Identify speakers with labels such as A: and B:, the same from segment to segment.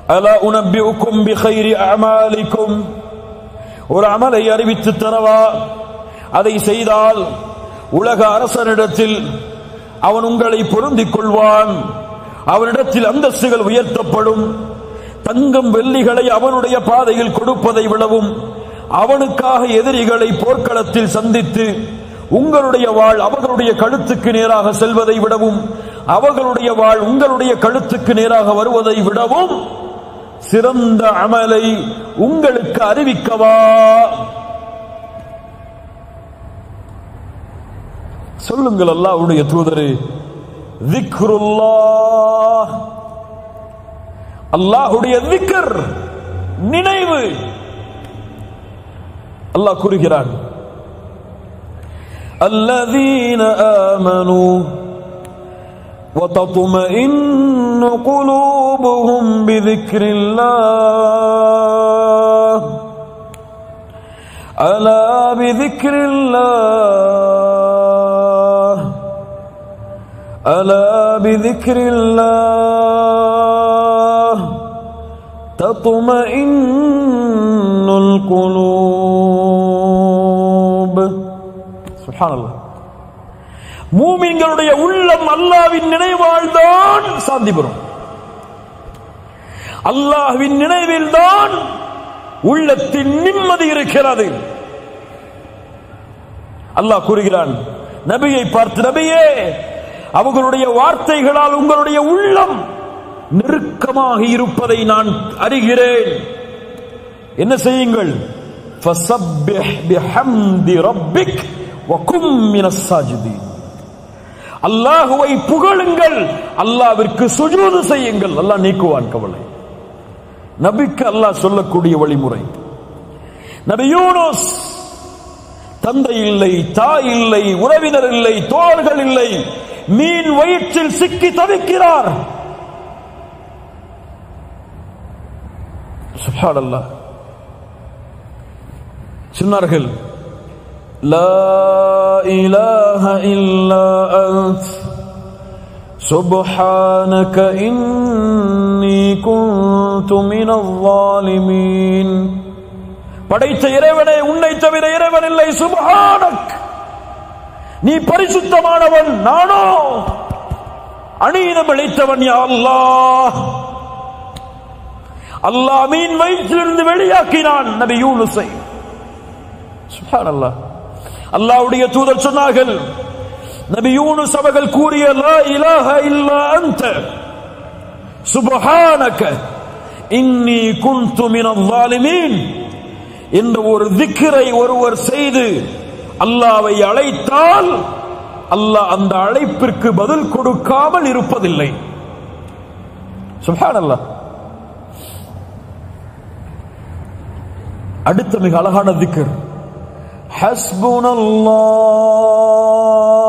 A: அலா உனப்பியுக்கும் பிகைரி அமாலிக்கும் ஒரு அமலை அறிவித்து தரவா அதை செய்தால் உலக அரசனிடத்தில் அவன் உங்களை பொருந்திக் கொள்வான் அவனிடத்தில் அந்தஸ்துகள் உயர்த்தப்படும் தங்கம் வெள்ளிகளை அவனுடைய பாதையில் கொடுப்பதை விடவும் அவனுக்காக எதிரிகளை போர்க்களத்தில் சந்தித்து உங்களுடைய வாழ் அவர்களுடைய கழுத்துக்கு நேராக செல்வதை விடவும் அவர்களுடைய வாழ் உங்களுடைய கழுத்துக்கு நேராக வருவதை விடவும் சிறந்த அமலை உங்களுக்கு அறிவிக்கவா சொல்லுங்கள் அல்லாஹ்வுடைய தூதரே திக்ருல்லாஹ் அல்லாஹ்வுடைய திக்ர் நினைவு அல்லாஹ் கூறுகிறான் الذين آمنوا وتطمئن قلوبهم بذكر الله ألا بذكر الله ألا بذكر الله تطمئن القلوب سبحان الله மூமின்களுடைய உள்ளம் அல்லாவின் நினைவால் தான் சாந்தி பெறும் அல்லாஹ்வின் நினைவில் தான் உள்ளத்தின் நிம்மதி இருக்கிறது அல்லாஹ் கூறுகிறான் நபியை பார்த்து நபியே அவர்களுடைய வார்த்தைகளால் உங்களுடைய உள்ளம் நெருக்கமாக இருப்பதை நான் அறிகிறேன் என்ன செய்யுங்கள் فسبح بحمد ربك وكن من الساجدين அல்லாஹுவை புகழுங்கள் அல்லாவிற்கு சுஜூது செய்யுங்கள் அல்லாஹ் நீக்குவான் கவலை நபிக்கு அல்லாஹ் சொல்லக்கூடிய வழிமுறை நபி யூனுஸ் தந்தை இல்லை தாய் இல்லை உறவினர் இல்லை தோழர்கள் இல்லை மீன் வயிற்றில் சிக்கி தவிக்கிறார் சுப்ஹானல்லாஹ் சொன்னார்கள் لا إله إلا أنت سبحانك إني كنت من الظالمين படைத்த இறைவனே உன்னை தவிர இறைவன் இல்லை சுபஹானக் நீ பரிசுத்தமானவன் நானோ அநீதம் அளித்தவன் யா அல்லாஹ் அல்லாஹ் மீன் வயிற்றிலிருந்து வெளியாக்கினான் நபி யூனுஸை சுப்ஹானல்லாஹ் அல்லாஹ்வுடைய தூதர் சொன்னார்கள் நபி யூனுஸ் அவர்கள் கூறிய லா இலாஹ இல்லா அன்த சுப்ஹானக இன்னி குன்து மினல் ஸாலிமீன் என்ற ஒரு திக்ரை ஒருவர் செய்து அல்லாவை அழைத்தால் அல்லாஹ் அந்த அழைப்பிற்கு பதில் கொடுக்காமல் இருப்பதில்லை சுப்ஹானல்லாஹ் அடுத்த மிக அழகான திக்கர் حسبنا الله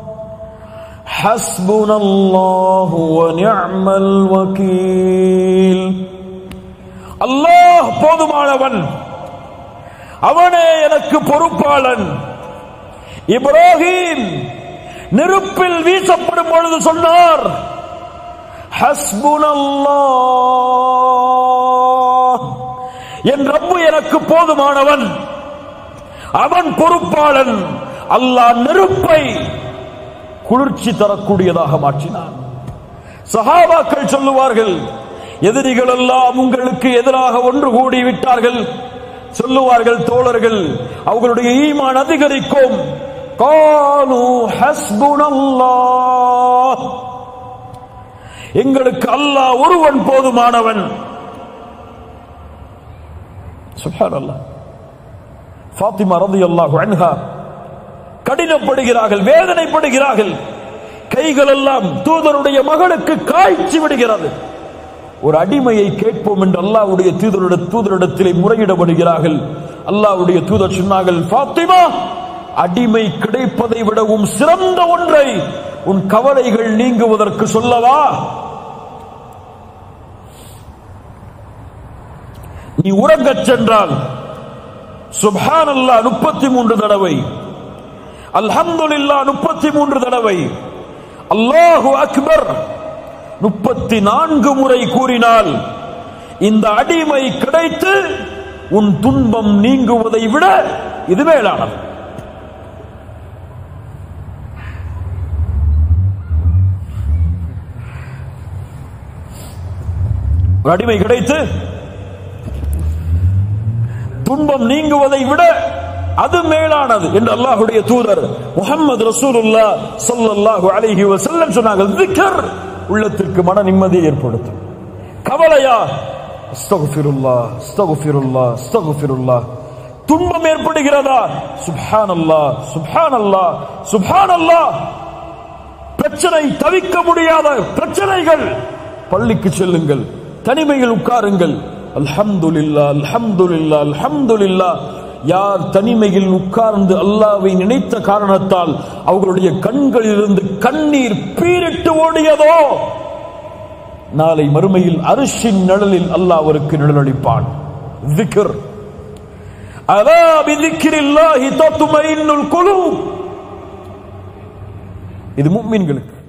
A: حسبنا الله ونعم الوكيل அல்லாஹ் போதுமானவன் அவனே எனக்கு பொறுப்பாளன் இப்ராஹிம் நெருப்பில் வீசப்படும் பொழுது சொன்னார் ஹஸ்புனல்லாஹ் என் ரப்பு எனக்கு போதுமானவன் அவன் பொறுப்பாளன் அல்லாஹ் நெருப்பை குளிர்ச்சி தரக்கூடியதாக மாற்றினான் சஹாபாக்கள் சொல்லுவார்கள் எதிரிகள் எல்லாம் உங்களுக்கு எதிராக ஒன்று கூடி விட்டார்கள் சொல்லுவார்கள் தோழர்கள் அவர்களுடைய ஈமான் அதிகரிக்கும் காலு ஹஸ்புனல்லாஹ் எங்களுக்கு அல்லாஹ் ஒருவன் போதுமானவன் சுப்ஹானல்லாஹ் ஃபாத்திமா ரலியல்லாஹு அன்ஹா கடினப்படுகிறார்கள் வேதனைப்படுகிறார்கள் கைகள் எல்லாம் தூதருடைய மகளுக்கு காய்ச்சி விடுகிறது ஒரு அடிமையை கேட்போம் என்று அல்லாஹ்வுடைய தூதருடைய தூதரிடத்திலே முறையிடப்படுகிறார்கள் அல்லாஹ்வுடைய தூதர் சொன்னார்கள் ஃபாத்திமா அடிமை கிடைப்பதை விடவும் சிறந்த ஒன்றை உன் கவலைகள் நீங்குவதற்கு சொல்லவா நீ உறங்கச் சென்றால் சுப்ஹான் அல்லா முப்பத்தி மூன்று தடவை அல்ஹம்துலில்லா முப்பத்தி மூன்று தடவை அல்லாஹு அக்பர் முப்பத்தி நான்கு முறை கூறினால் இந்த அடிமை கிடைத்து உன் துன்பம் நீங்குவதை விட இது மேலானது ஒரு அடிமை கிடைத்து துன்பம் நீங்குவதை விட அது மேலானது என்று அல்லாஹுடைய தூதர் முகமது ரசூலுல்லா ஸல்லல்லாஹு அலைஹி வஸல்லம் சொன்னாங்க திக்ர் உள்ளத்திற்கு மன நிம்மதியை ஏற்படுத்தும் கவலையா அஸ்தகுஃபிருல்லா அஸ்தகுஃபிருல்லா அஸ்தகுஃபிருல்லா துன்பம் ஏற்படுகிறதா சுப்ஹானல்லாஹ் சுப்ஹானல்லாஹ் சுப்ஹானல்லாஹ் பிரச்சனை தவிக்க முடியாத பிரச்சனைகள் பள்ளிக்கு செல்லுங்கள் தனிமையில் உட்காருங்கள் அல்ஹம்துலில்லா அல்ஹம்துலில்லா அல்ஹம்துலில்லா யார் தனிமையில் உட்கார்ந்து அல்லாவை நினைத்த காரணத்தால் அவர்களுடைய கண்களிலிருந்து கண்ணீர் பீரிட்டு ஓடியதோ நாளை மறுமையில் அரிசின் நிழலில் அல்லாஹ் அவருக்கு நிழலளிப்பான் திக்ர் அலா பிதிக்ரில்லாஹி தத்மைனுல் குலூப் இது முஃமின்களுக்கு